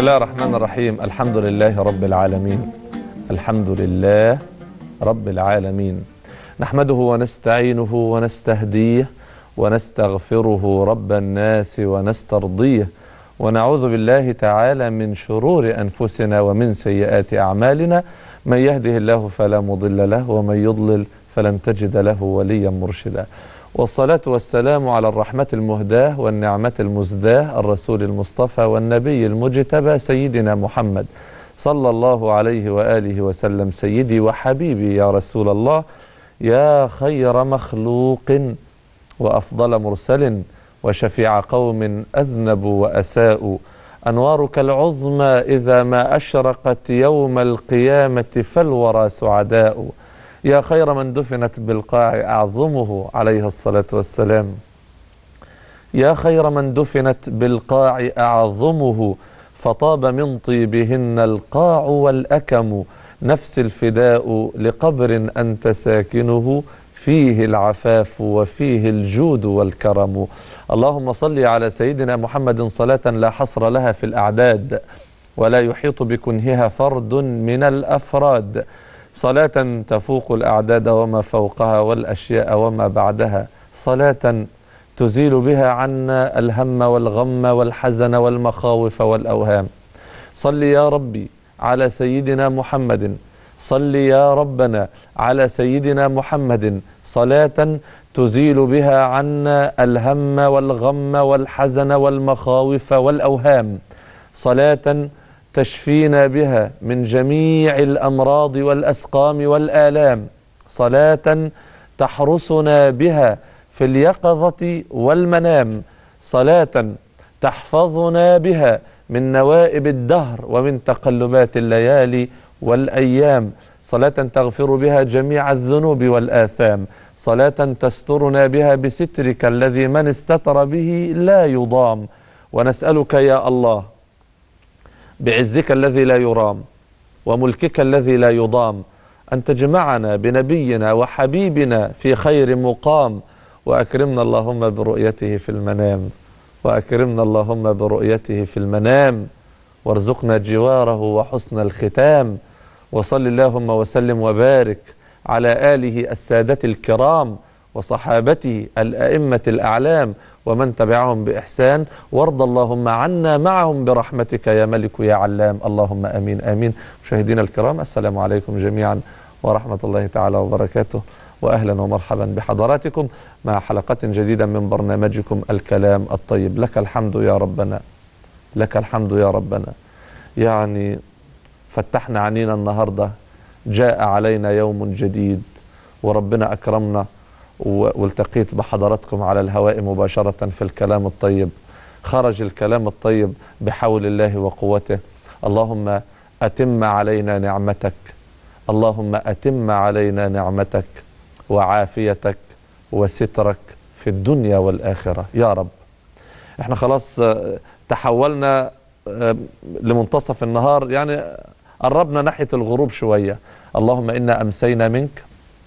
الله الرحمن الرحيم الحمد لله رب العالمين الحمد لله رب العالمين نحمده ونستعينه ونستهديه ونستغفره رب الناس ونسترضيه ونعوذ بالله تعالى من شرور أنفسنا ومن سيئات أعمالنا من يهده الله فلا مضل له ومن يضلل فلن تجد له وليا مرشدا والصلاة والسلام على الرحمة المهداة والنعمة المزداة الرسول المصطفى والنبي المجتبى سيدنا محمد صلى الله عليه وآله وسلم سيدي وحبيبي يا رسول الله يا خير مخلوق وأفضل مرسل وشفيع قوم أذنبوا وأساءوا أنوارك العظمى إذا ما أشرقت يوم القيامة فالورى سعداء يا خير من دفنت بالقاع أعظمه عليه الصلاة والسلام يا خير من دفنت بالقاع أعظمه فطاب من طيبهن القاع والأكم نفس الفداء لقبر أنت ساكنه فيه العفاف وفيه الجود والكرم اللهم صل على سيدنا محمد صلاة لا حصر لها في الأعداد ولا يحيط بكنهها فرد من الأفراد صلاة تفوق الأعداد وما فوقها والأشياء وما بعدها صلاة تزيل بها عنا الهم والغم والحزن والمخاوف والأوهام صل يا ربي على سيدنا محمد صل يا ربنا على سيدنا محمد صلاة تزيل بها عنا الهم والغم والحزن والمخاوف والأوهام صلاة تشفينا بها من جميع الأمراض والأسقام والآلام صلاة تحرسنا بها في اليقظة والمنام صلاة تحفظنا بها من نوائب الدهر ومن تقلبات الليالي والأيام صلاة تغفر بها جميع الذنوب والآثام صلاة تسترنا بها بسترك الذي من استتر به لا يضام ونسألك يا الله بعزك الذي لا يرام وملكك الذي لا يضام أن تجمعنا بنبينا وحبيبنا في خير مقام وأكرمنا اللهم برؤيته في المنام وأكرمنا اللهم برؤيته في المنام وارزقنا جواره وحسن الختام وصل اللهم وسلم وبارك على آله السادة الكرام وصحابته الأئمة الأعلام ومن تبعهم بإحسان وارض اللهم عنا معهم برحمتك يا ملك يا علام اللهم أمين أمين مشاهدينا الكرام السلام عليكم جميعا ورحمة الله تعالى وبركاته وأهلا ومرحبا بحضراتكم مع حلقة جديدة من برنامجكم الكلام الطيب لك الحمد يا ربنا لك الحمد يا ربنا يعني فتحنا عنينا النهاردة جاء علينا يوم جديد وربنا أكرمنا والتقيت بحضراتكم على الهواء مباشرة في الكلام الطيب خرج الكلام الطيب بحول الله وقوته اللهم أتم علينا نعمتك اللهم أتم علينا نعمتك وعافيتك وسترك في الدنيا والآخرة يا رب احنا خلاص تحولنا لمنتصف النهار يعني قربنا ناحية الغروب شوية اللهم إنا أمسينا منك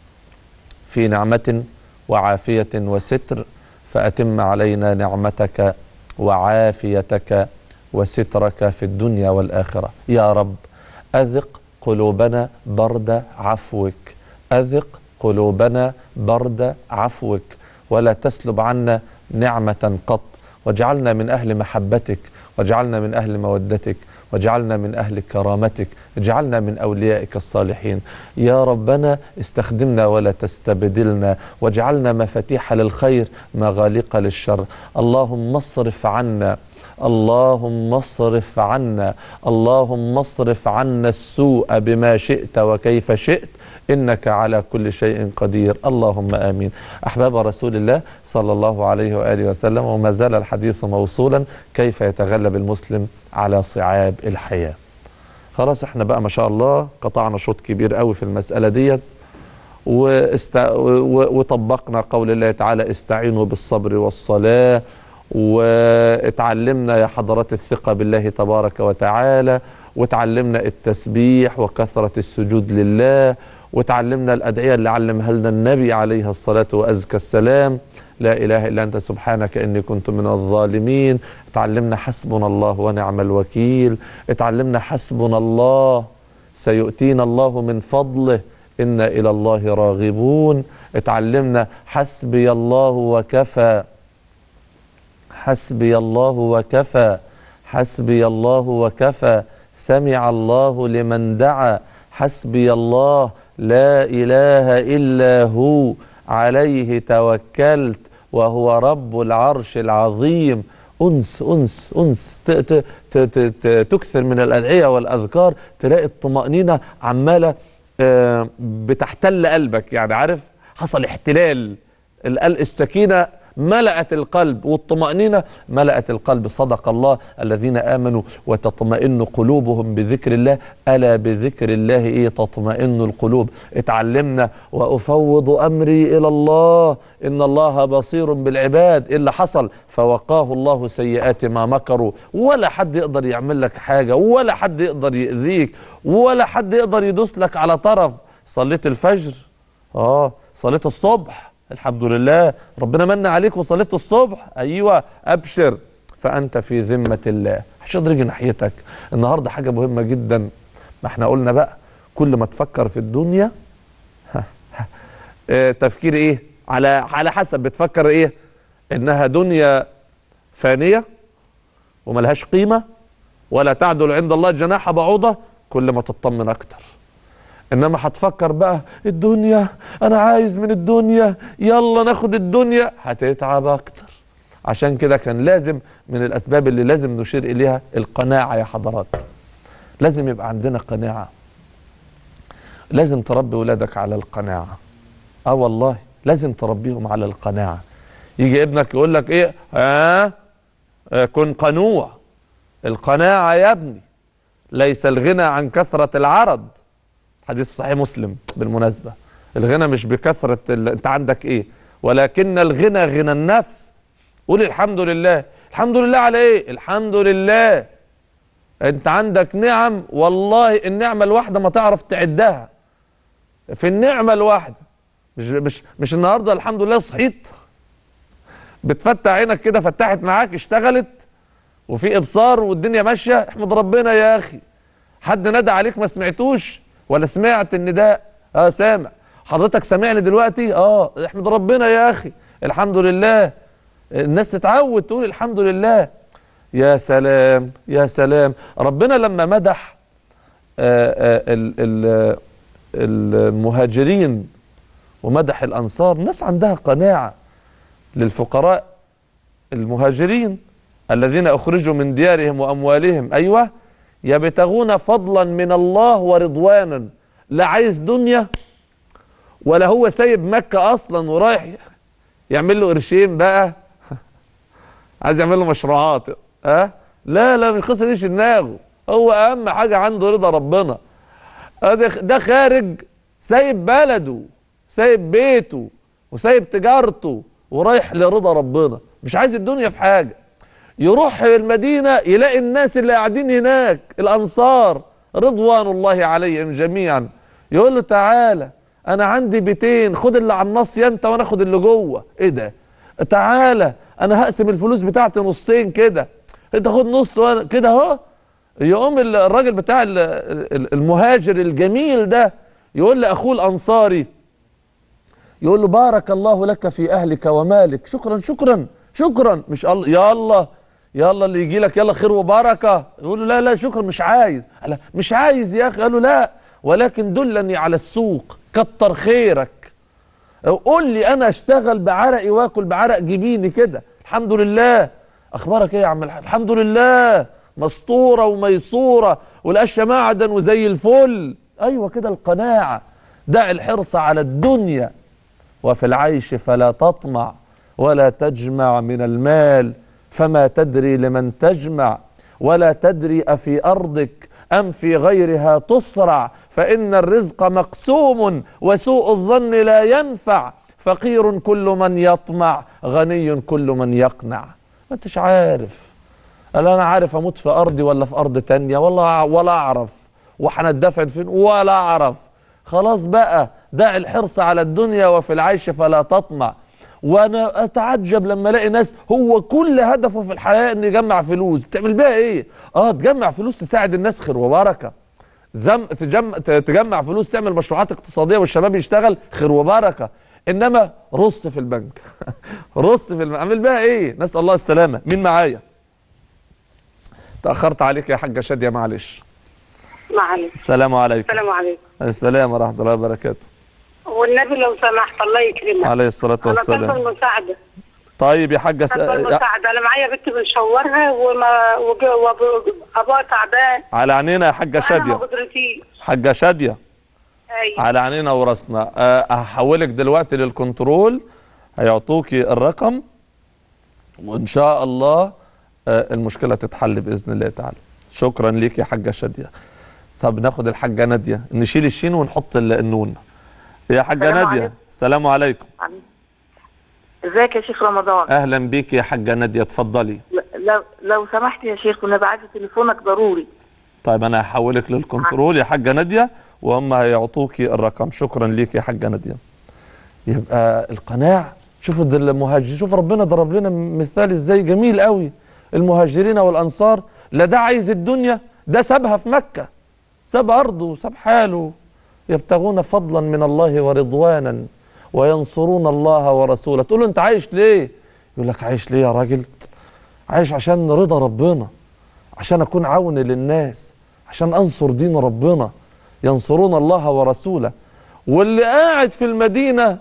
في نعمة وعافية وستر فأتم علينا نعمتك وعافيتك وسترك في الدنيا والآخرة يا رب أذق قلوبنا برد عفوك أذق قلوبنا برد عفوك ولا تسلب عنا نعمة قط واجعلنا من أهل محبتك واجعلنا من أهل مودتك واجعلنا من أهل كرامتك اجعلنا من أوليائك الصالحين يا ربنا استخدمنا ولا تستبدلنا واجعلنا مفاتيح للخير مغاليق للشر اللهم اصرف عنا اللهم اصرف عنا اللهم اصرف عنا السوء بما شئت وكيف شئت إنك على كل شيء قدير اللهم آمين أحباب رسول الله صلى الله عليه وآله وسلم وما زال الحديث موصولا كيف يتغلب المسلم على صعاب الحياة خلاص احنا بقى ما شاء الله قطعنا شوط كبير قوي في المسألة ديت واست... و... وطبقنا قول الله تعالى استعينوا بالصبر والصلاة واتعلمنا يا حضرات الثقة بالله تبارك وتعالى وتعلمنا التسبيح وكثرة السجود لله وتعلمنا الأدعية اللي علمها لنا النبي عليه الصلاة وأزكى السلام لا إله إلا أنت سبحانك إني كنت من الظالمين اتعلمنا حسبنا الله ونعم الوكيل اتعلمنا حسبنا الله سيؤتينا الله من فضله إنا إلى الله راغبون اتعلمنا حسبي الله وكفى حسبي الله وكفى حسبي الله وكفى سمع الله لمن دعا حسبي الله لا إله إلا هو عليه توكلت وهو رب العرش العظيم أنس أنس أنس ت- ت- ت- ت- ت- تكثر من الأدعية والأذكار تلاقي الطمأنينة عمالة آه، بتحتل قلبك يعني عارف حصل احتلال القلب السكينة ملأت القلب والطمأنينة ملأت القلب صدق الله الذين آمنوا وتطمئن قلوبهم بذكر الله ألا بذكر الله إيه تطمئن القلوب اتعلمنا وأفوض أمري إلى الله إن الله بصير بالعباد إيه اللي حصل فوقاه الله سيئات ما مكروا ولا حد يقدر يعمل لك حاجة ولا حد يقدر يأذيك ولا حد يقدر يدوس لك على طرف صليت الفجر اه صليت الصبح الحمد لله ربنا من عليك وصليت الصبح ايوه ابشر فانت في ذمه الله مش قادر يجي ناحيتك النهارده حاجه مهمه جدا ما احنا قلنا بقى كل ما تفكر في الدنيا اه تفكير ايه على على حسب بتفكر ايه انها دنيا فانيه وملهاش قيمه ولا تعدل عند الله جناح بعوضه كل ما تطمن اكتر انما هتفكر بقى الدنيا انا عايز من الدنيا يلا ناخد الدنيا هتتعب اكتر عشان كده كان لازم من الاسباب اللي لازم نشير اليها القناعه يا حضرات لازم يبقى عندنا قناعه لازم تربي ولادك على القناعه اه والله لازم تربيهم على القناعه يجي ابنك يقول لك ايه ها آه كن قنوع القناعه يا ابني ليس الغنى عن كثره العرض حديث صحيح مسلم بالمناسبة الغنى مش بكثرة ال... انت عندك ايه ولكن الغنى غنى النفس قول الحمد لله الحمد لله على ايه الحمد لله انت عندك نعم والله النعمة الواحدة ما تعرف تعدها في النعمة الواحدة مش مش مش النهارده الحمد لله صحيت بتفتح عينك كده فتحت معاك اشتغلت وفي ابصار والدنيا ماشيه احمد ربنا يا اخي حد نادى عليك ما سمعتوش ولا سمعت النداء اه سامع حضرتك سامعني دلوقتي اه احمد ربنا يا اخي الحمد لله الناس تتعود تقول الحمد لله يا سلام يا سلام ربنا لما مدح آه، آه، ال- ال- المهاجرين ومدح الانصار ناس عندها قناعه للفقراء المهاجرين الذين اخرجوا من ديارهم واموالهم ايوه يبتغون فضلا من الله ورضوانا لا عايز دنيا ولا هو سايب مكة أصلا ورايح يعمل له قرشين بقى عايز يعمل له مشروعات ها لا لا القصة دي في دماغه هو أهم حاجة عنده رضا ربنا آه ده ده خارج سايب بلده سايب بيته وسايب تجارته ورايح لرضا ربنا مش عايز الدنيا في حاجة يروح المدينة يلاقي الناس اللي قاعدين هناك الأنصار رضوان الله عليهم جميعا يقول له تعالى أنا عندي بيتين خد اللي على النص انت وأنا أخد اللي جوه إيه ده تعالى أنا هقسم الفلوس بتاعتي نصين كده أنت خد نص وأنا كده أهو يقوم الراجل بتاع ال- ال- المهاجر الجميل ده يقول لأخوه الأنصاري يقول له بارك الله لك في أهلك ومالك شكرا شكرا شكرا مش الله يلا يلا اللي يجي لك يلا خير وبركه يقول له لا لا شكرا مش عايز قال مش عايز يا اخي قال له لا ولكن دلني على السوق كتر خيرك قول لي انا اشتغل بعرقي واكل بعرق جبيني كده الحمد لله اخبارك ايه يا عم الحاج الحمد لله مسطوره وميسوره والاشياء معدن وزي الفل ايوه كده القناعه دع الحرص على الدنيا وفي العيش فلا تطمع ولا تجمع من المال فما تدري لمن تجمع ولا تدري أفي أرضك أم في غيرها تصرع فإن الرزق مقسوم وسوء الظن لا ينفع فقير كل من يطمع غني كل من يقنع ما انتش عارف قال انا عارف اموت في ارضي ولا في ارض تانية ولا ولا اعرف وهنتدفن فين ولا اعرف خلاص بقى دع الحرص على الدنيا وفي العيش فلا تطمع وانا اتعجب لما الاقي ناس هو كل هدفه في الحياه انه يجمع فلوس تعمل بيها ايه اه تجمع فلوس تساعد الناس خير وبركه زم تجمع, تجمع فلوس تعمل مشروعات اقتصاديه والشباب يشتغل خير وبركه انما رص في البنك رص في البنك اعمل بيها ايه نسال الله السلامه مين معايا تاخرت عليك يا حاجه شاديه معلش معلش السلام عليكم السلام عليكم السلام ورحمه الله وبركاته والنبي لو سمحت الله يكرمك عليه الصلاه انا طالبه والسلام المساعده طيب يا حاجه س... طالبه يا- المساعده انا معايا بنت بنشورها وما وج- وب- وابوها تعبان على عينينا يا حاجه انا ما شاديه قدرتيش حاجه شاديه ايوه على عينينا وراسنا أه، هحولك دلوقتي للكنترول هيعطوكي الرقم وان شاء الله أه، المشكله تتحل باذن الله تعالى شكرا ليك يا حاجه شاديه طب ناخد الحاجه ناديه نشيل الشين ونحط ال- النون يا حاجه السلام ناديه عليكم. السلام عليكم ازيك يا شيخ رمضان اهلا بيك يا حاجه ناديه اتفضلي ل- لو لو سمحت يا شيخ كنا بعت تليفونك ضروري طيب انا هحولك للكنترول يا حاجه ناديه وهم هيعطوكي الرقم شكرا ليك يا حاجه ناديه يبقى القناع شوفوا ده المهاجر شوف ربنا ضرب لنا مثال ازاي جميل قوي المهاجرين والانصار لا ده عايز الدنيا ده سابها في مكه ساب ارضه وساب حاله يبتغون فضلا من الله ورضوانا وينصرون الله ورسوله تقول له انت عايش ليه يقول لك عايش ليه يا راجل عايش عشان رضا ربنا عشان اكون عون للناس عشان انصر دين ربنا ينصرون الله ورسوله واللي قاعد في المدينه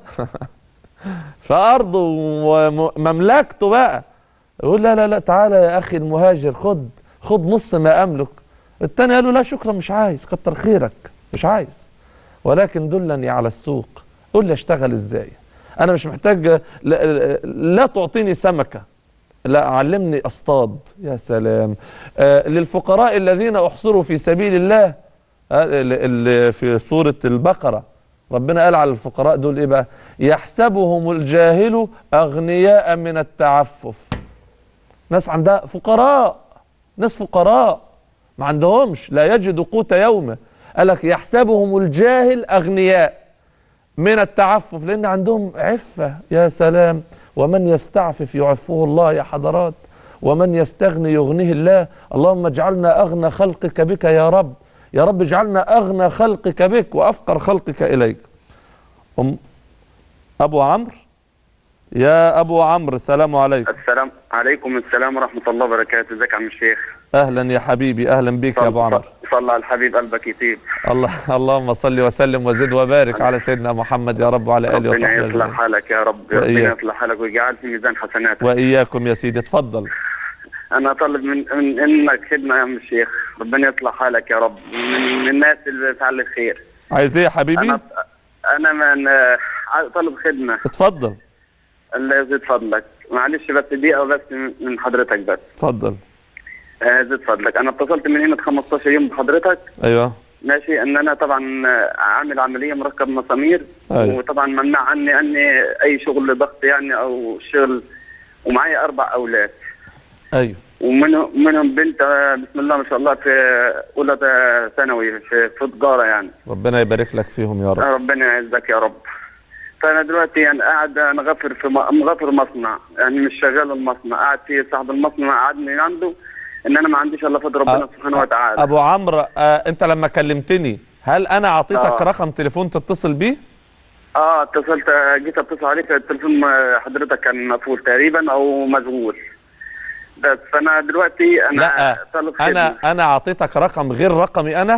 في ارضه ومملكته بقى يقول لا لا لا تعالى يا اخي المهاجر خد خد نص ما املك التاني قال له لا شكرا مش عايز كتر خيرك مش عايز ولكن دلني على السوق قول لي اشتغل ازاي انا مش محتاج لا, لا تعطيني سمكه لا علمني اصطاد يا سلام آه للفقراء الذين احصروا في سبيل الله آه اللي في سوره البقره ربنا قال على الفقراء دول ايه بقى يحسبهم الجاهل اغنياء من التعفف ناس عندها فقراء ناس فقراء ما عندهمش لا يجد قوت يومه قال لك يحسبهم الجاهل اغنياء من التعفف لان عندهم عفه يا سلام ومن يستعفف يعفه الله يا حضرات ومن يستغني يغنيه الله اللهم اجعلنا اغنى خلقك بك يا رب يا رب اجعلنا اغنى خلقك بك وافقر خلقك اليك أم ابو عمرو يا ابو عمرو السلام عليكم السلام عليكم السلام ورحمة الله وبركاته ازيك يا عم الشيخ اهلا يا حبيبي اهلا بك يا ابو عمرو صلى على الحبيب قلبك يطيب الله اللهم صل وسلم وزد وبارك على سيدنا محمد يا رب وعلى اله ربنا وصحبه يصلح اجمعين حالك يا رب ربنا وإياك. يصلح حالك ويجعل في ميزان حسناتك واياكم يا سيدي اتفضل انا طالب من من انك خدمة يا عم الشيخ ربنا يصلح حالك يا رب من, من الناس اللي بتفعل الخير عايز ايه يا حبيبي انا انا من طالب خدمة اتفضل الله يزيد فضلك معلش بس دقيقة بس من حضرتك بس اتفضل آه، زيد فضلك انا اتصلت من هنا 15 يوم بحضرتك ايوه ماشي ان انا طبعا عامل عمليه مركب مسامير أيوة. وطبعا ممنوع عني اني اي شغل ضغط يعني او شغل ومعايا اربع اولاد ايوه ومنهم منهم بنت آه، بسم الله ما شاء الله في اولى ثانوي في في تجاره يعني ربنا يبارك لك فيهم يا رب ربنا يعزك يا رب فانا دلوقتي يعني قاعد مغفر في م- مغفر مصنع يعني مش شغال المصنع قاعد في صاحب المصنع قعدني عنده ان انا ما عنديش الا فضل ربنا سبحانه وتعالى ابو عمرو آه انت لما كلمتني هل انا اعطيتك آه. رقم تليفون تتصل بيه اه اتصلت جيت اتصل عليك التليفون آه، حضرتك كان مقفول تقريبا او مشغول بس فانا دلوقتي انا لا طالب انا خدمة. انا اعطيتك رقم غير رقمي انا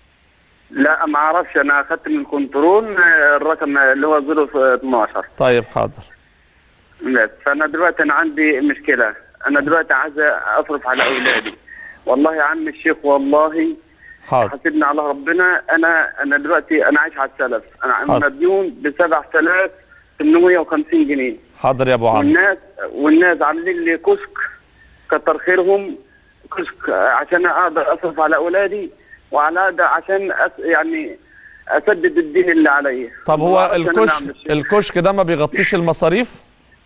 لا ما اعرفش انا اخدت من الكنترول آه، الرقم اللي هو 012 طيب حاضر بس فانا دلوقتي انا عندي مشكله انا دلوقتي عايز اصرف على اولادي والله يا عم الشيخ والله حاضر حاسبني على ربنا انا انا دلوقتي انا عايش على السلف انا حاضر. مديون ب 7850 جنيه حاضر يا ابو عمرو والناس والناس عاملين لي كشك كتر خيرهم كشك عشان اقدر اصرف على اولادي وعلى ده عشان أس يعني اسدد الدين اللي عليا طب هو وعشان أنا الكشك أعمل شيء. الكشك ده ما بيغطيش المصاريف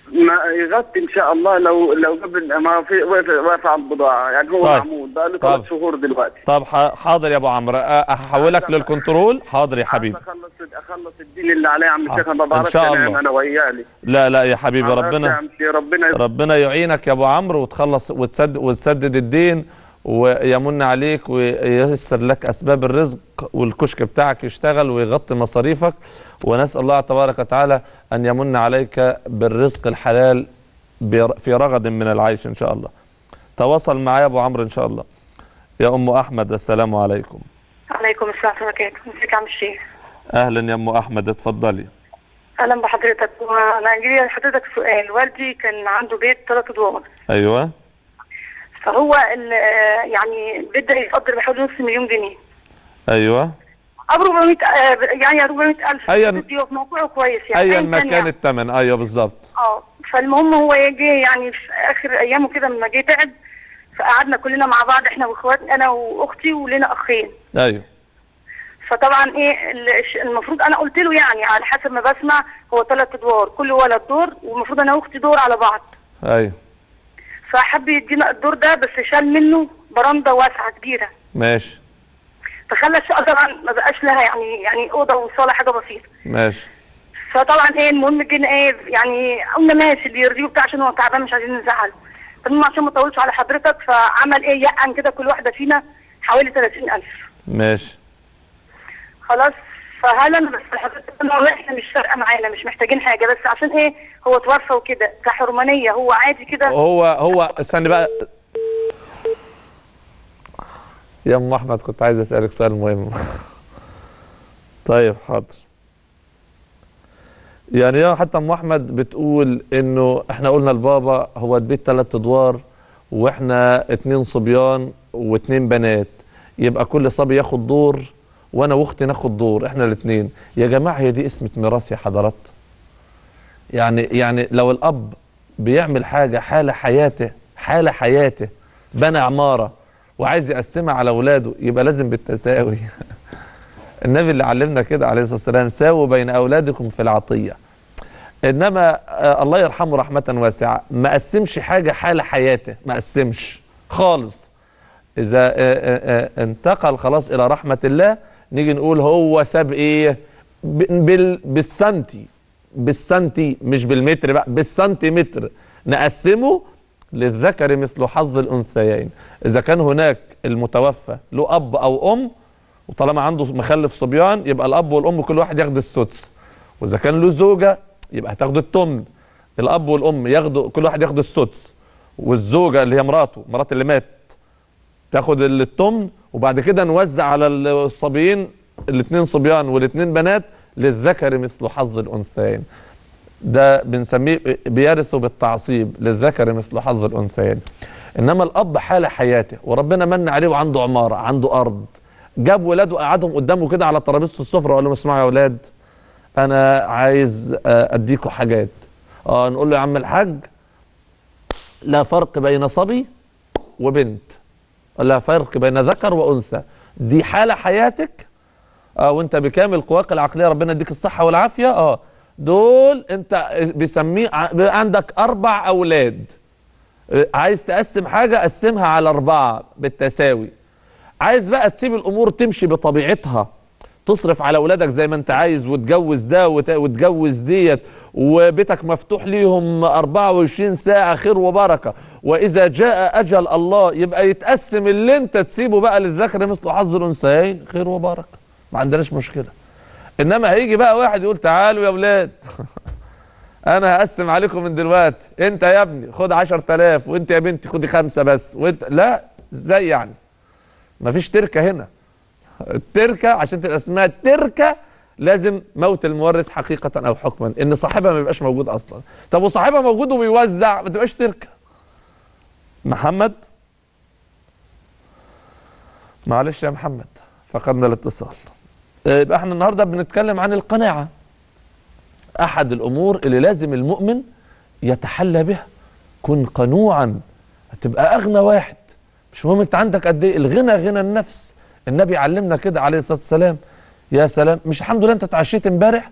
ما يغطي ان شاء الله لو لو قبل ما في واقف واقف على البضاعه يعني هو طيب. معمول بقى له طيب. ثلاث شهور دلوقتي طب ح- حاضر يا ابو عمرو أ- هحولك للكنترول حاضر يا حبيبي اخلص اخلص الدين اللي عليه يا عم آه. الشيخ انا ما إن بعرفش شاء انام الله. انا ويالي لا لا يا حبيبي ما بعرفش ربنا أمشي. ربنا ربنا يعينك يا ابو عمرو وتخلص وتسدد وتسدد الدين ويمن عليك وييسر لك اسباب الرزق والكشك بتاعك يشتغل ويغطي مصاريفك ونسال الله تبارك وتعالى ان يمن عليك بالرزق الحلال بر- في رغد من العيش ان شاء الله تواصل معايا يا ابو عمرو ان شاء الله يا ام احمد السلام عليكم عليكم السلام ورحمة الله وبركاته ازيك يا عم الشيخ اهلا يا ام احمد اتفضلي اهلا بحضرتك وانا جاي لحضرتك سؤال والدي كان عنده بيت ثلاث ادوار ايوه فهو ال- يعني البيت ده يقدر بحوالي نص مليون جنيه ايوه اب 400 آه، يعني 400 الف أيا- البيت في موقعه كويس يعني ايا أيا ما كان كان يعني. الثمن ايوه بالظبط اه فالمهم هو جه يعني في اخر ايامه كده لما جه تعب فقعدنا كلنا مع بعض احنا واخواتي انا واختي ولنا اخين ايوه فطبعا ايه ال- المفروض انا قلت له يعني على حسب ما بسمع هو ثلاث ادوار كل ولد دور والمفروض انا واختي دور على بعض ايوه فحب يدينا الدور ده بس شال منه برندة واسعة كبيرة ماشي فخلى الشقة طبعا ما بقاش لها يعني يعني أوضة وصالة حاجة بسيطة ماشي فطبعا ايه المهم جينا ايه يعني قلنا ماشي اللي يرضيه بتاع عشان هو تعبان مش عايزين نزعله فالمهم عشان ما اطولش على حضرتك فعمل ايه يقن كده كل واحدة فينا حوالي 30000 ماشي خلاص فهل انا بس حضرتك انا احنا مش فارقه معانا مش محتاجين حاجه بس عشان ايه هو توفى وكده كحرمانيه هو عادي كده هو هو استني بقى يا ام احمد كنت عايز اسالك سؤال مهم طيب حاضر يعني يا حتى ام احمد بتقول انه احنا قلنا لبابا هو البيت ثلاث ادوار واحنا اتنين صبيان واتنين بنات يبقى كل صبي ياخد دور وانا واختي ناخد دور احنا الاتنين يا جماعه هي دي اسمه ميراث يا حضرات يعني يعني لو الاب بيعمل حاجه حال حياته حال حياته بنى عماره وعايز يقسمها على اولاده يبقى لازم بالتساوي النبي اللي علمنا كده عليه الصلاه والسلام ساووا بين اولادكم في العطيه انما آه الله يرحمه رحمه واسعه ما قسمش حاجه حال حياته ما قسمش خالص اذا آه آه آه انتقل خلاص الى رحمه الله نيجي نقول هو ساب ايه ب- بال بالسنتي بالسنتي مش بالمتر بقى بالسنتيمتر نقسمه للذكر مثل حظ الانثيين اذا كان هناك المتوفى له اب او ام وطالما عنده مخلف صبيان يبقى الاب والام كل واحد ياخد السدس واذا كان له زوجه يبقى هتاخد التمن الاب والام ياخدوا كل واحد ياخد السدس والزوجه اللي هي مراته مرات اللي مات تاخد التمن وبعد كده نوزع على الصبيين الاثنين صبيان والاثنين بنات للذكر مثل حظ الانثيين ده بنسميه بيرثوا بالتعصيب للذكر مثل حظ الانثيين انما الاب حال حياته وربنا من عليه وعنده عماره عنده ارض جاب ولاده قعدهم قدامه كده على ترابيزه السفره وقال لهم اسمعوا يا اولاد انا عايز آه، اديكوا حاجات اه نقول له يا عم الحاج لا فرق بين صبي وبنت لا فرق بين ذكر وانثى دي حاله حياتك اه وانت بكامل قواك العقليه ربنا يديك الصحه والعافيه اه دول انت بيسميه ع- عندك اربع اولاد آه، عايز تقسم حاجه قسمها على اربعه بالتساوي عايز بقى تسيب الامور تمشي بطبيعتها تصرف على اولادك زي ما انت عايز وتجوز ده وت- وتجوز ديت وبيتك مفتوح ليهم 24 ساعه خير وبركه واذا جاء اجل الله يبقى يتقسم اللي انت تسيبه بقى للذكر مثل حظ الانثيين خير وبركه ما عندناش مشكله انما هيجي بقى واحد يقول تعالوا يا اولاد انا هقسم عليكم من دلوقتي انت يا ابني خد 10000 وانت يا بنتي خدي خمسه بس وانت لا ازاي يعني مفيش تركه هنا التركه عشان تبقى اسمها تركه لازم موت المورث حقيقه او حكما ان صاحبها ما يبقاش موجود اصلا طب وصاحبها موجود وبيوزع ما تبقاش تركه محمد معلش يا محمد فقدنا الاتصال آه، يبقى احنا النهارده بنتكلم عن القناعه احد الامور اللي لازم المؤمن يتحلى بها كن قنوعا هتبقى اغنى واحد مش مهم انت عندك قد ايه الغنى غنى النفس النبي علمنا كده عليه الصلاه والسلام يا سلام مش الحمد لله انت اتعشيت امبارح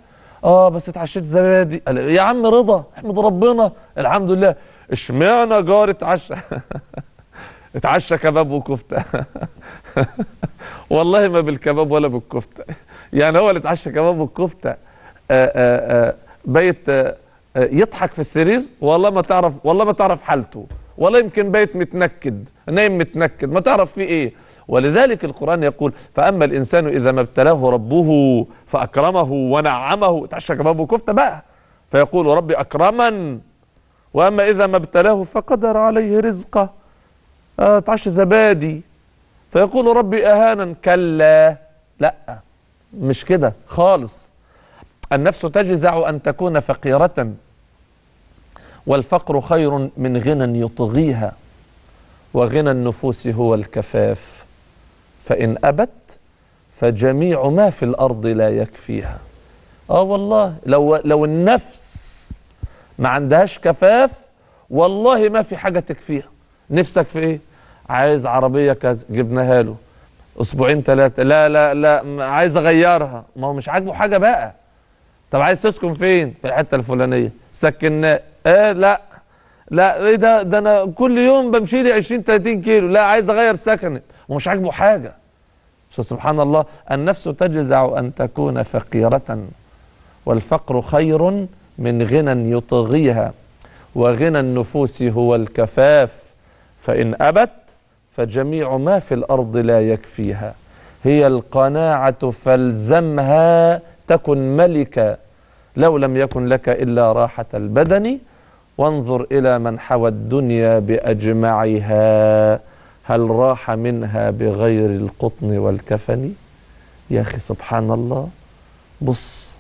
اه بس اتعشيت زبادي قال يا عم رضا احمد ربنا الحمد لله اشمعنى جار اتعشى اتعشى كباب وكفته والله ما بالكباب ولا بالكفته يعني هو اللي اتعشى كباب والكفته آه، آه، آه، بيت آه، آه، يضحك في السرير والله ما تعرف والله ما تعرف حالته والله يمكن بيت متنكد نايم متنكد ما تعرف فيه ايه ولذلك القرآن يقول فأما الإنسان إذا ما ابتلاه ربه فأكرمه ونعمه اتعشى كباب وكفتة بقى فيقول ربي أكرمن وأما إذا ما ابتلاه فقدر عليه رزقه آه، اتعشى زبادي فيقول ربي أهانا كلا لا مش كده خالص النفس تجزع أن تكون فقيرة والفقر خير من غنى يطغيها وغنى النفوس هو الكفاف فإن أبت فجميع ما في الأرض لا يكفيها آه والله لو, لو النفس ما عندهاش كفاف والله ما في حاجة تكفيها نفسك في إيه عايز عربية كذا جبناها له أسبوعين ثلاثة لا لا لا م- عايز أغيرها ما هو مش عاجبه حاجة بقى طب عايز تسكن فين في الحتة الفلانية سكناه آه لا لا ايه ده ده انا كل يوم بمشي لي 20 30 كيلو لا عايز اغير سكني ومش عاجبه حاجه شو سبحان الله النفس تجزع ان تكون فقيره والفقر خير من غنى يطغيها وغنى النفوس هو الكفاف فان ابت فجميع ما في الارض لا يكفيها هي القناعه فالزمها تكن ملكا لو لم يكن لك الا راحه البدن وانظر إلى من حوى الدنيا بأجمعها هل راح منها بغير القطن والكفن يا أخي سبحان الله بص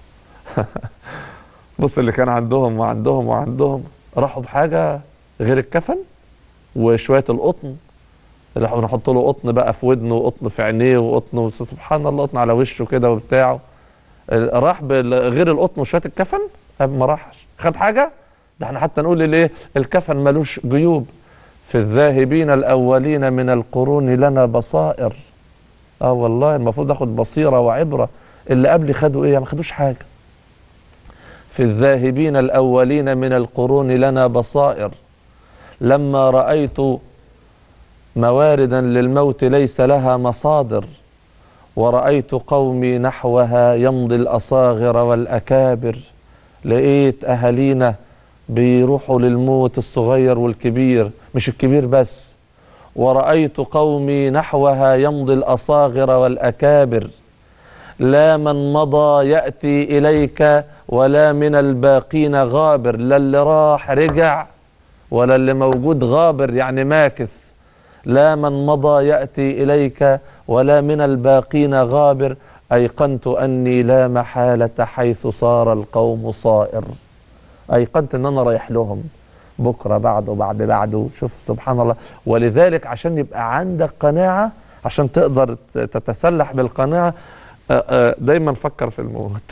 بص اللي كان عندهم وعندهم وعندهم راحوا بحاجة غير الكفن وشوية القطن راحوا نحط له قطن بقى في ودنه وقطن في عينيه وقطن سبحان الله قطن على وشه كده وبتاعه راح بال- غير القطن وشوية الكفن أب ما راحش خد حاجة ده احنا حتى نقول الايه الكفن ملوش جيوب في الذاهبين الاولين من القرون لنا بصائر اه والله المفروض اخد بصيره وعبره اللي قبلي خدوا ايه ما خدوش حاجه في الذاهبين الاولين من القرون لنا بصائر لما رايت مواردا للموت ليس لها مصادر ورأيت قومي نحوها يمضي الأصاغر والأكابر لقيت أهالينا بيروحوا للموت الصغير والكبير مش الكبير بس ورأيت قومي نحوها يمضي الأصاغر والأكابر لا من مضى يأتي إليك ولا من الباقين غابر لا اللي راح رجع ولا اللي موجود غابر يعني ماكث لا من مضى يأتي إليك ولا من الباقين غابر أيقنت أني لا محالة حيث صار القوم صائر أيقنت أن أنا رايح لهم بكرة بعده بعد بعده شوف سبحان الله ولذلك عشان يبقى عندك قناعة عشان تقدر ت- تتسلح بالقناعة آه، آه، دايما فكر في الموت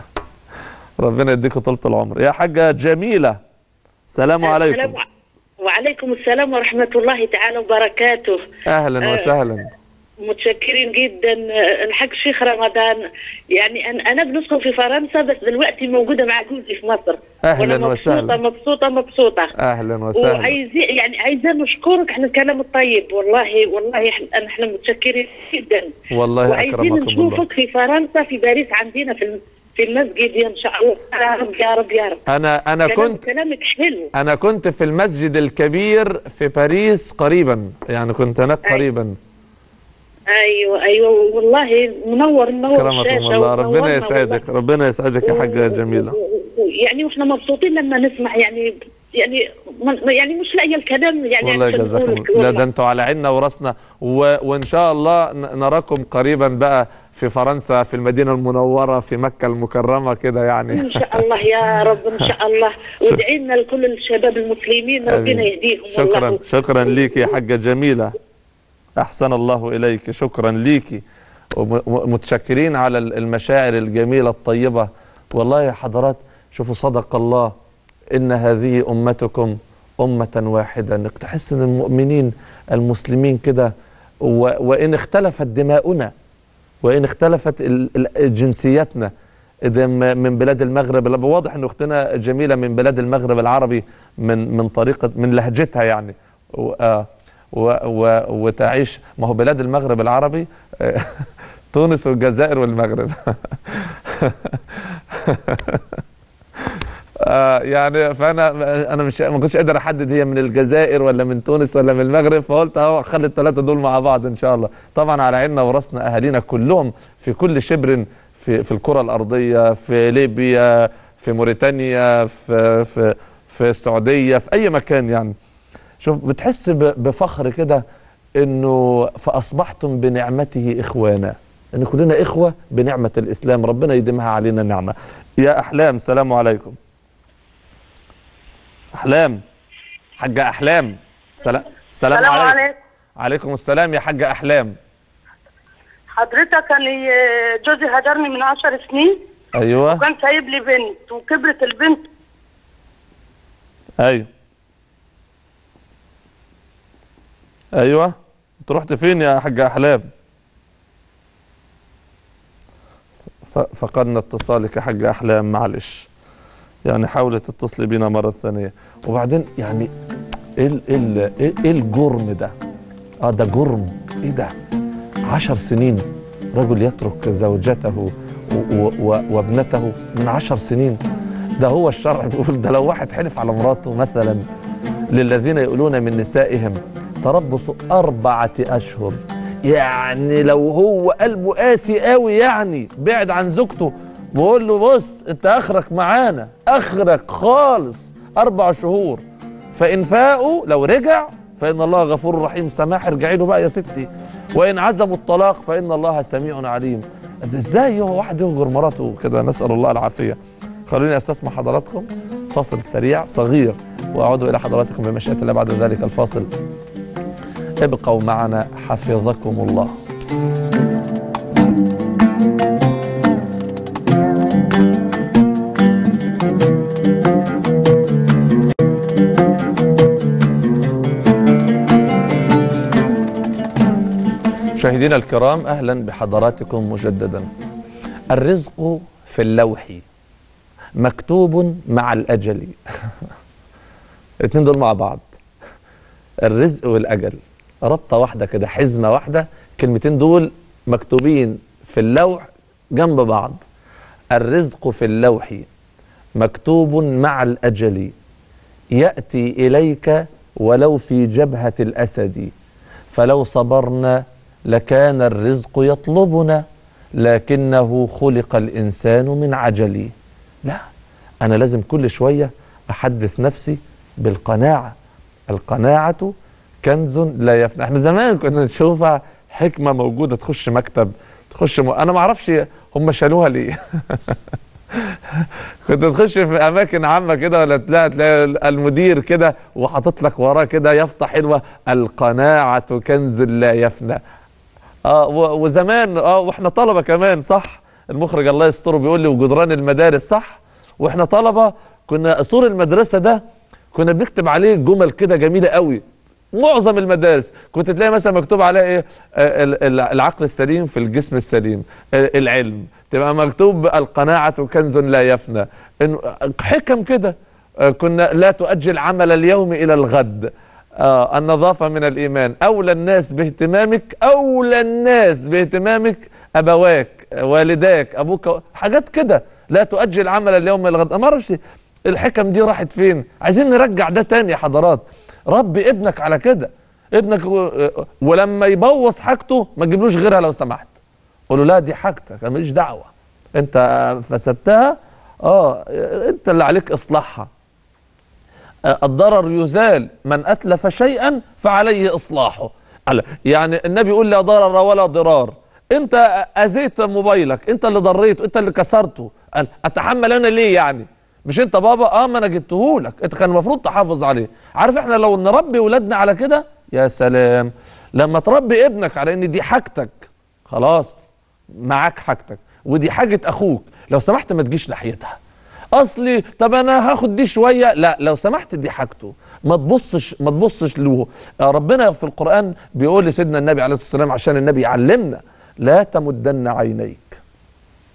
ربنا يديكوا طولة العمر يا حاجة جميلة سلام عليكم السلام ع- وعليكم السلام ورحمة الله تعالى وبركاته أهلا آه، وسهلا متشكرين جدا آه، الحاج شيخ رمضان يعني أنا أنا بنسكن في فرنسا بس دلوقتي موجودة مع جوزي في مصر أهلاً وأنا مبسوطة وسهلاً. مبسوطة مبسوطة أهلا وسهلا وعايزين يعني عايزة نشكرك على الكلام الطيب والله والله احنا احنا متشكرين جدا والله وعايزين أكرمكم الله نشوفك في فرنسا في باريس عندنا في الم- في المسجد ان شاء الله يا رب يا رب يا رب أنا أنا كلام كنت كلامك حلو أنا كنت في المسجد الكبير في باريس قريبا يعني كنت هناك أي. قريبا ايوه ايوه والله منور منور أكرمكم الشاشه الله ربنا ومنورنا يسعدك والله. ربنا يسعدك يا حاجة و- جميلة و- و- يعني واحنا مبسوطين لما نسمع يعني يعني ما- يعني مش لاقيه الكلام يعني والله عشان جزاكم نقولك الله لا والله. ده انتوا على عيننا وراسنا و... وان شاء الله ن- نراكم قريبا بقى في فرنسا في المدينة المنورة في مكة المكرمة كده يعني ان شاء الله يا رب ان شاء الله وادعي لنا لكل الشباب المسلمين ربنا آمين. يهديهم شكرا والله شكرا ليك يا حاجة جميلة أحسن الله إليك شكرا ليك ومتشكرين على المشاعر الجميلة الطيبة والله يا حضرات شوفوا صدق الله إن هذه أمتكم أمة واحدة إنك تحس إن المؤمنين المسلمين كده و- وإن اختلفت دماؤنا وإن اختلفت ال- ال- جنسياتنا إذا م- من بلاد المغرب واضح ان اختنا جميله من بلاد المغرب العربي من من طريقه من لهجتها يعني و آه و و وتعيش ما هو بلاد المغرب العربي آه، تونس والجزائر والمغرب آه يعني فانا انا مش ما كنتش قادر احدد هي من الجزائر ولا من تونس ولا من المغرب فقلت اهو خلي الثلاثه دول مع بعض ان شاء الله طبعا على عيننا وراسنا اهالينا كلهم في كل شبر في في الكره الارضيه في ليبيا في موريتانيا في في في السعوديه في اي مكان يعني شوف بتحس ب- بفخر كده انه فاصبحتم بنعمته اخوانا ان كلنا اخوه بنعمه الاسلام ربنا يديمها علينا نعمه يا احلام سلام عليكم احلام حاجه احلام سلام سلام السلام عليكم عليكم عليكم السلام يا حاجه احلام حضرتك انا جوزي هجرني من عشر سنين ايوه وكان سايب لي بنت وكبرت البنت ايوه ايوه انت رحت فين يا حاجه احلام ف- فقدنا اتصالك يا حاجه احلام معلش يعني حاولي تتصلي بينا مره ثانيه وبعدين يعني ايه ال- ايه ال- ايه إيه الجرم ده اه ده جرم ايه ده عشر سنين رجل يترك زوجته و- و- و- وابنته من عشر سنين ده هو الشرع بيقول ده لو واحد حلف على مراته مثلا للذين يقولون من نسائهم تربص أربعة أشهر يعني لو هو قلبه قاسي قوي يعني بعد عن زوجته بقول له بص انت اخرك معانا اخرك خالص اربع شهور فان فاقوا لو رجع فان الله غفور رحيم سماح ارجعي له بقى يا ستي وان عزموا الطلاق فان الله سميع عليم ازاي هو واحد يهجر مراته كده نسال الله العافيه خلوني استسمع حضراتكم فاصل سريع صغير واعود الى حضراتكم بمشيئه الله بعد ذلك الفاصل ابقوا معنا حفظكم الله مشاهدينا الكرام اهلا بحضراتكم مجددا الرزق في اللوح مكتوب مع الاجل الاثنين دول مع بعض الرزق والاجل ربطه واحده كده حزمه واحده الكلمتين دول مكتوبين في اللوح جنب بعض الرزق في اللوح مكتوب مع الاجل ياتي اليك ولو في جبهه الاسد فلو صبرنا لكان الرزق يطلبنا لكنه خلق الانسان من عجل لا انا لازم كل شويه احدث نفسي بالقناعه القناعه كنز لا يفنى احنا زمان كنا نشوفها حكمه موجوده تخش مكتب تخش م... انا ما اعرفش هم شالوها ليه كنت تخش في اماكن عامه كده ولا تلاقي تلاقي المدير كده وحاطط لك وراه كده يافطه حلوه القناعه كنز لا يفنى اه و- وزمان اه واحنا طلبه كمان صح المخرج الله يستره بيقول لي وجدران المدارس صح واحنا طلبه كنا سور المدرسه ده كنا بنكتب عليه جمل كده جميله قوي معظم المدارس كنت تلاقي مثلا مكتوب عليها ايه آه، ال- ال- العقل السليم في الجسم السليم آه، العلم تبقى مكتوب القناعة كنز لا يفنى إنه حكم كده آه، كنا لا تؤجل عمل اليوم إلى الغد آه النظافة من الإيمان أولى الناس باهتمامك أولى الناس باهتمامك أبواك والداك أبوك حاجات كده لا تؤجل عمل اليوم إلى الغد أنا ما أعرفش الحكم دي راحت فين عايزين نرجع ده تاني يا حضرات ربي ابنك على كده ابنك و- ولما يبوظ حاجته ما تجيبلوش غيرها لو سمحت قول له لا دي حاجتك انا ماليش دعوه انت فسدتها اه انت اللي عليك اصلاحها آه، الضرر يزال من اتلف شيئا فعليه اصلاحه قال- يعني النبي يقول لا ضرر ولا ضرار انت اذيت موبايلك انت اللي ضريته انت اللي كسرته قال اتحمل انا ليه يعني مش انت بابا اه ما انا جبتهولك انت كان المفروض تحافظ عليه عارف احنا لو نربي ولادنا على كده يا سلام لما تربي ابنك على ان دي حاجتك خلاص معاك حاجتك ودي حاجة اخوك لو سمحت ما تجيش ناحيتها اصلي طب انا هاخد دي شويه لا لو سمحت دي حاجته ما تبصش ما تبصش له آه، ربنا في القران بيقول لسيدنا النبي عليه الصلاه والسلام عشان النبي يعلمنا لا تمدن عينيك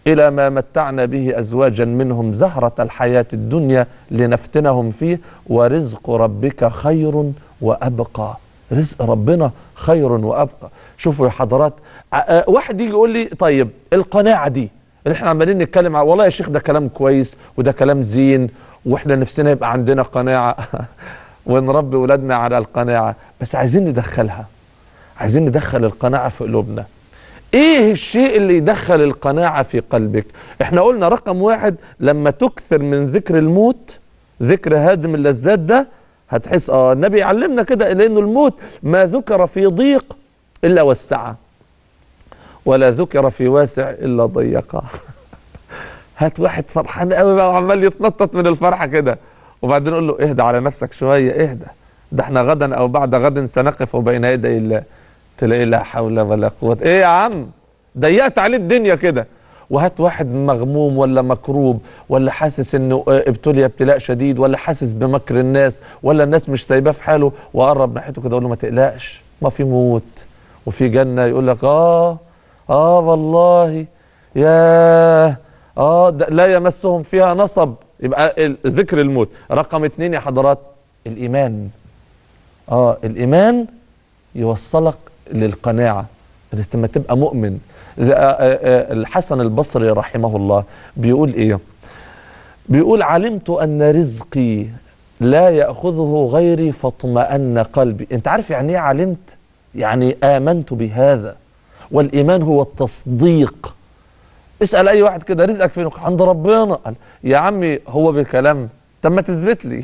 إلى ما متعنا به أزواجا منهم زهرة الحياة الدنيا لنفتنهم فيه ورزق ربك خير وأبقى رزق ربنا خير وأبقى شوفوا يا حضرات ع- آه، واحد يجي يقول لي طيب القناعة دي اللي احنا عمالين نتكلم ع- والله يا شيخ ده كلام كويس وده كلام زين واحنا نفسنا يبقى عندنا قناعة ونربي ولادنا على القناعة بس عايزين ندخلها عايزين ندخل القناعة في قلوبنا ايه الشيء اللي يدخل القناعة في قلبك احنا قلنا رقم واحد لما تكثر من ذكر الموت ذكر هادم اللذات ده هتحس اه النبي علمنا كده لانه الموت ما ذكر في ضيق الا وسعه ولا ذكر في واسع الا ضيقه هات واحد فرحان قوي بقى وعمال يتنطط من الفرحه كده وبعدين نقول له اهدى على نفسك شويه اهدى ده احنا غدا او بعد غد سنقف بين يدي الله تلاقي لا حول ولا قوه ايه يا عم ضيقت عليه الدنيا كده وهات واحد مغموم ولا مكروب ولا حاسس انه آه، ابتلي ابتلاء شديد ولا حاسس بمكر الناس ولا الناس مش سايباه في حاله وقرب ناحيته كده اقول له ما تقلقش ما في موت وفي جنه يقول لك اه اه والله ياه اه ده لا يمسهم فيها نصب يبقى ال- ذكر الموت رقم اتنين يا حضرات الايمان اه الايمان يوصلك للقناعه انت لما تبقى مؤمن زي- آه، آه، آه، الحسن البصري رحمه الله بيقول ايه بيقول علمت ان رزقي لا ياخذه غيري فاطمأن قلبي انت عارف يعني ايه علمت يعني امنت بهذا والايمان هو التصديق اسال اي واحد كده رزقك فين عند ربنا قال يا عمي هو بالكلام طب ما تثبت لي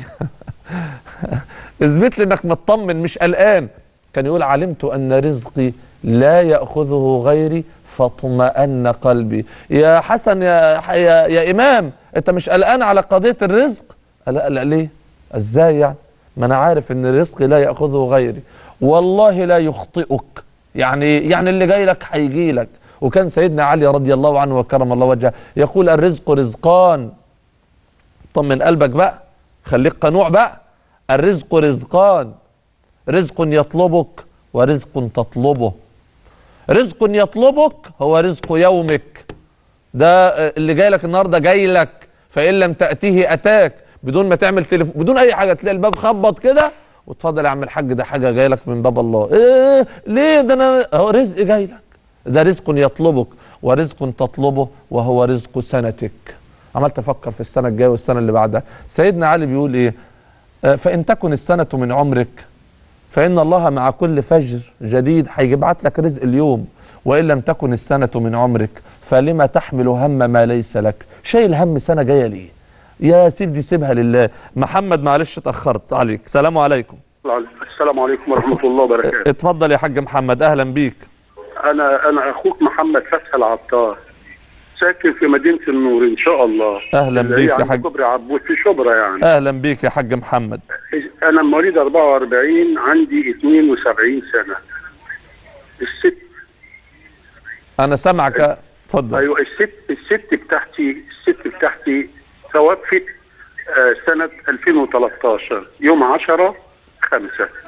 اثبت لي انك مطمن مش قلقان كان يقول علمت ان رزقي لا ياخذه غيري فاطمأن قلبي يا حسن يا يا, يا امام انت مش قلقان على قضيه الرزق قال لا لا ليه ازاي يعني ما انا عارف ان رزقي لا ياخذه غيري والله لا يخطئك يعني يعني اللي جاي لك هيجي لك وكان سيدنا علي رضي الله عنه وكرم الله وجهه يقول الرزق رزقان طمن قلبك بقى خليك قنوع بقى الرزق رزقان رزق يطلبك ورزق تطلبه رزق يطلبك هو رزق يومك ده آه، اللي جاي لك النهارده جاي لك فان لم تاتيه اتاك بدون ما تعمل تليفون بدون اي حاجه تلاقي الباب خبط كده واتفضل يا عم الحاج ده حاجه جاي لك من باب الله ايه ليه ده انا هو رزق جاي لك ده رزق يطلبك ورزق تطلبه وهو رزق سنتك عمال تفكر في السنه الجايه والسنه اللي بعدها سيدنا علي بيقول ايه آه، فان تكن السنه من عمرك فإن الله مع كل فجر جديد هيبعت لك رزق اليوم وإن لم تكن السنة من عمرك فلما تحمل هم ما ليس لك شايل هم سنة جاية ليه يا سيدي سيبها لله محمد معلش اتأخرت عليك سلام عليكم السلام عليكم ورحمة الله وبركاته اتفضل يا حاج محمد أهلا بيك أنا أنا أخوك محمد فتحي العطار ساكن في مدينة النور إن شاء الله أهلا اللي بيك هي يا عند حاج. كوبري عبود في شبرا يعني أهلا بيك يا حاج محمد أنا مواليد 44 عندي 72 سنة الست أنا سامعك اتفضل أيوة الست الست بتاعتي الست بتاعتي توفت آه، سنة 2013 يوم 10 5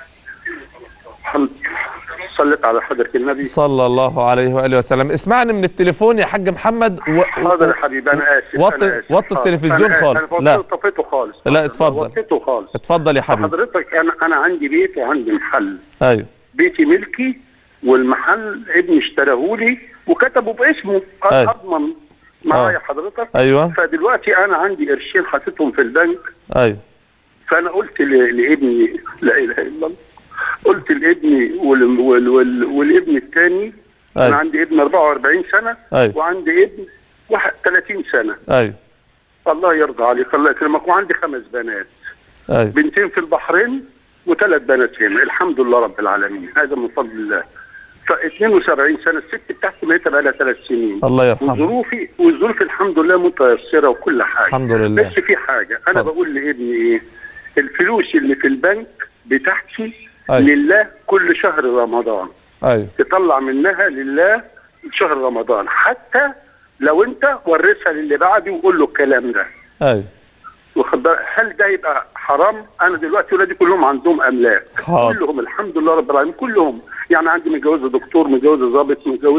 صلت على حضرة النبي صلى الله عليه وآله وسلم اسمعني من التليفون يا حاج محمد و... حاضر يا حبيبي انا اسف وطي- أنا آسف. وطي حاضر. التلفزيون أنا آسف. خالص. انا لا. طفيته خالص لا، اتفضل. وطيته خالص اتفضل يا حبيبي حضرتك انا انا عندي بيت وعندي محل أيوه بيتي ملكي والمحل ابني اشتراه لي وكتبه باسمه قال أيوة. اضمن معايا آه. حضرتك أيوه فدلوقتي انا عندي قرشين حطيتهم في البنك أيوه فانا قلت ل- لابني لا اله الا الله قلت لابني وال- وال- وال- والابن الثاني انا أيوه عندي ابن 44 سنه أيوه. وعندي ابن واحد 30 سنه أيوه الله يرضى عليك الله يكرمك وعندي خمس بنات أيوه بنتين في البحرين وثلاث بنات هنا الحمد لله رب العالمين هذا من فضل الله ف 72 سنه الست بتاعتي ميته بقى لها ثلاث سنين الله يرحمه وظروفي والظروف الحمد لله متيسره وكل حاجه الحمد لله بس في حاجه انا اتفضل. بقول لابني ايه الفلوس اللي في البنك بتاعتي أيوه. لله كل شهر رمضان أيوه تطلع منها لله شهر رمضان حتى لو انت ورثها للي بعدي وقول له الكلام ده أيوه واخد بالك؟ هل ده يبقى حرام؟ انا دلوقتي ولادي كلهم عندهم املاك حاضر. كلهم الحمد لله رب العالمين كلهم يعني عندي متجوزه دكتور متجوزه ضابط متجوزه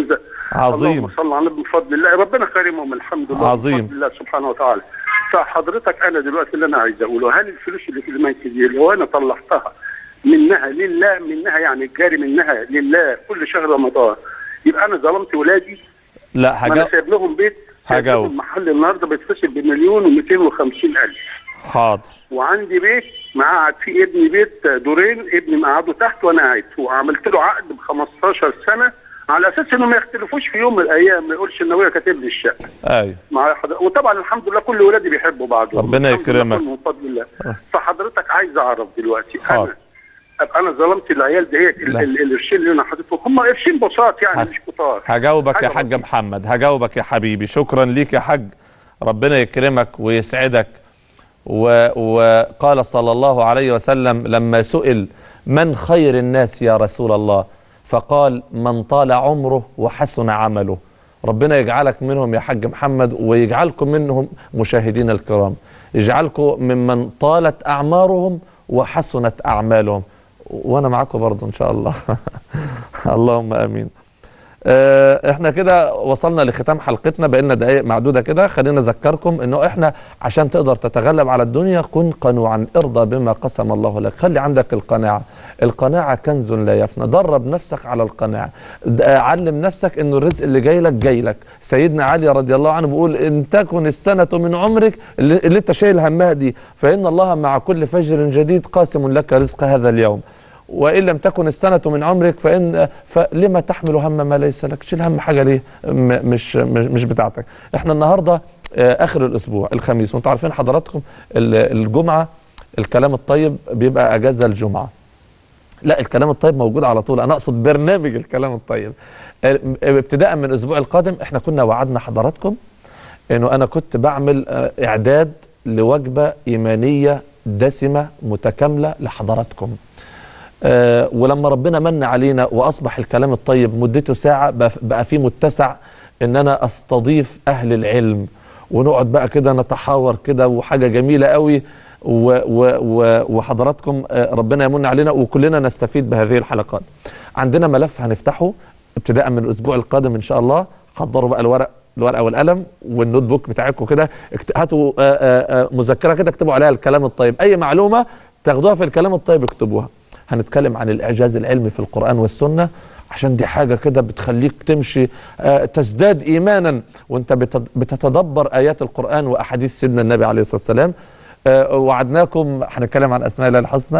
عظيم. اللهم صل على النبي بفضل الله ربنا كرمهم الحمد لله عظيم. بفضل الله سبحانه وتعالى فحضرتك انا دلوقتي اللي انا عايز اقوله هل الفلوس اللي في البنك دي لو انا طلعتها منها لله منها يعني الجاري منها لله كل شهر رمضان يبقى انا ظلمت ولادي لا ما انا حاجه سايب لهم بيت سايب هجاوب. لهم محل النهارده بيتصل بمليون و250 الف حاضر وعندي بيت مقعد فيه ابني بيت دورين ابني مقعده تحت وانا قاعد فوق عملت له عقد ب 15 سنه على اساس انه ما يختلفوش في يوم من الايام ما يقولش ان ابويا كاتب لي الشقه ايوه مع حضرتك وطبعا الحمد لله كل ولادي بيحبوا بعض ربنا الحمد لله يكرمك. كله من فضل الله فحضرتك عايز اعرف دلوقتي حاضر. انا ابقى انا ظلمت العيال ديت ال- لا. ال- القرشين اللي انا حاططهم هم قرشين بساط يعني حاضر. مش كتار هجاوبك يا حاجة حاج بسيطة. محمد هجاوبك يا حبيبي شكرا ليك يا حاج ربنا يكرمك ويسعدك و... وقال صلى الله عليه وسلم لما سئل من خير الناس يا رسول الله فقال من طال عمره وحسن عمله ربنا يجعلك منهم يا حاج محمد ويجعلكم منهم مشاهدين الكرام يجعلكم ممن طالت أعمارهم وحسنت أعمالهم وأنا معاكم برضو إن شاء الله اللهم آمين آه، احنا كده وصلنا لختام حلقتنا بقالنا دقائق معدوده كده خلينا اذكركم انه احنا عشان تقدر تتغلب على الدنيا كن قنوعا ارضى بما قسم الله لك خلي عندك القناعه القناعه كنز لا يفنى درب نفسك على القناعه د- آه، علم نفسك انه الرزق اللي جاي لك جاي لك سيدنا علي رضي الله عنه بيقول ان تكن السنه من عمرك اللي, اللي انت شايل همها دي فان الله مع كل فجر جديد قاسم لك رزق هذا اليوم وان لم تكن السنه من عمرك فان فلما تحمل هم ما ليس لك شيل هم حاجه ليه م- مش مش مش بتاعتك احنا النهارده آه، اخر الاسبوع الخميس وانتم عارفين حضراتكم ال- الجمعه الكلام الطيب بيبقى اجازه الجمعه لا الكلام الطيب موجود على طول انا اقصد برنامج الكلام الطيب آه، ابتداء من الاسبوع القادم احنا كنا وعدنا حضراتكم انه انا كنت بعمل آه، اعداد لوجبه ايمانيه دسمه متكامله لحضراتكم آه، ولما ربنا من علينا واصبح الكلام الطيب مدته ساعه بقى- بقى في متسع ان انا استضيف اهل العلم ونقعد بقى كده نتحاور كده وحاجه جميله قوي و و و وحضراتكم آه، ربنا يمن علينا وكلنا نستفيد بهذه الحلقات. عندنا ملف هنفتحه ابتداء من الاسبوع القادم ان شاء الله حضروا بقى الورق الورقه والقلم والنوت بوك بتاعكم كده اكت- هاتوا آه، آه، آه، مذكره كده اكتبوا عليها الكلام الطيب اي معلومه تاخدوها في الكلام الطيب اكتبوها هنتكلم عن الاعجاز العلمي في القران والسنه عشان دي حاجه كده بتخليك تمشي آه، تزداد ايمانا وانت بتد- بتتدبر ايات القران واحاديث سيدنا النبي عليه الصلاه والسلام آه، وعدناكم هنتكلم عن اسماء الله الحسنى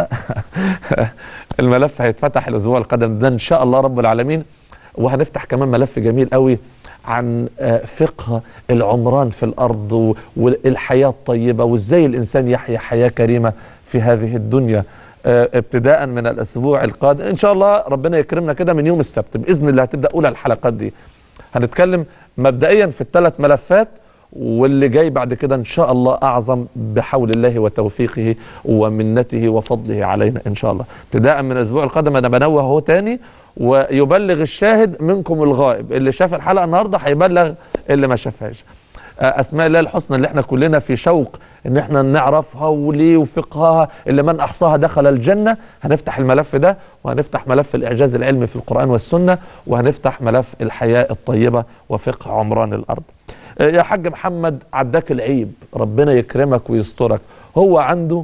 الملف هيتفتح الاسبوع القادم ده ان شاء الله رب العالمين وهنفتح كمان ملف جميل قوي عن آه، فقه العمران في الارض و- والحياه الطيبه وازاي الانسان يحيا حياه كريمه في هذه الدنيا آه، ابتداء من الاسبوع القادم ان شاء الله ربنا يكرمنا كده من يوم السبت باذن الله هتبدا اولى الحلقات دي هنتكلم مبدئيا في الثلاث ملفات واللي جاي بعد كده ان شاء الله اعظم بحول الله وتوفيقه ومنته وفضله علينا ان شاء الله ابتداء من الاسبوع القادم انا بنوه اهو تاني ويبلغ الشاهد منكم الغائب اللي شاف الحلقه النهارده هيبلغ اللي ما شافهاش آه، اسماء الله الحسنى اللي احنا كلنا في شوق ان احنا نعرفها وليه وفقهها اللي من احصاها دخل الجنه هنفتح الملف ده وهنفتح ملف الاعجاز العلمي في القران والسنه وهنفتح ملف الحياه الطيبه وفقه عمران الارض آه، يا حاج محمد عداك العيب ربنا يكرمك ويسترك هو عنده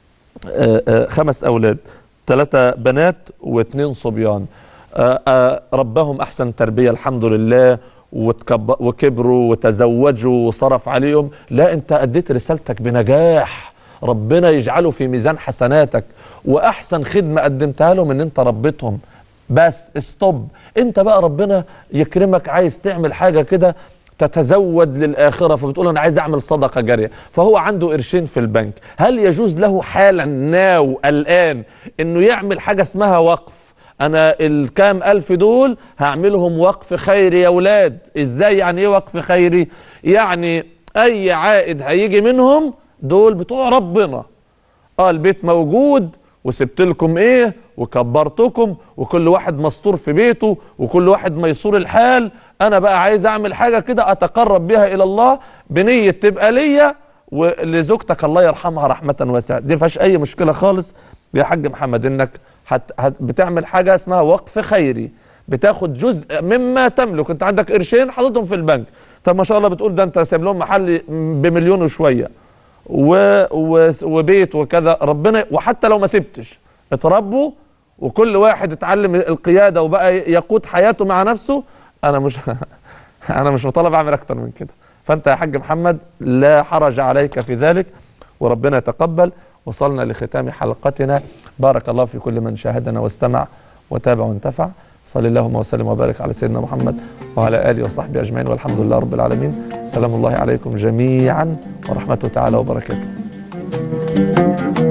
آه، آه، خمس أولاد ثلاثة بنات واثنين صبيان آه، آه، ربهم أحسن تربية الحمد لله وتكب- وكبروا وتزوجوا وصرف عليهم لا أنت أديت رسالتك بنجاح ربنا يجعله في ميزان حسناتك وأحسن خدمة قدمتها لهم أن أنت ربيتهم بس استوب انت بقى ربنا يكرمك عايز تعمل حاجة كده تتزود للآخرة فبتقول أنا عايز أعمل صدقة جارية فهو عنده قرشين في البنك هل يجوز له حالا ناو الآن أنه يعمل حاجة اسمها وقف أنا الكام ألف دول هعملهم وقف خيري يا ولاد إزاي يعني إيه وقف خيري يعني أي عائد هيجي منهم دول بتوع ربنا اه البيت موجود وسبت لكم ايه وكبرتكم وكل واحد مستور في بيته وكل واحد ميسور الحال انا بقى عايز اعمل حاجه كده اتقرب بها الى الله بنيه تبقى ليا ولزوجتك الله يرحمها رحمه واسعه دي فيهاش اي مشكله خالص يا حاج محمد انك هت هت بتعمل حاجه اسمها وقف خيري بتاخد جزء مما تملك انت عندك قرشين حاططهم في البنك طب ما شاء الله بتقول ده انت سايب لهم محل بمليون وشويه و... و... وبيت وكذا ربنا وحتى لو ما سبتش اتربوا وكل واحد اتعلم القياده وبقى يقود حياته مع نفسه انا مش انا مش مطالب اعمل اكتر من كده فانت يا حاج محمد لا حرج عليك في ذلك وربنا يتقبل وصلنا لختام حلقتنا بارك الله في كل من شاهدنا واستمع وتابع وانتفع صلى اللهم وسلم وبارك على سيدنا محمد وعلى اله وصحبه اجمعين والحمد لله رب العالمين سلام الله عليكم جميعا ورحمته تعالى وبركاته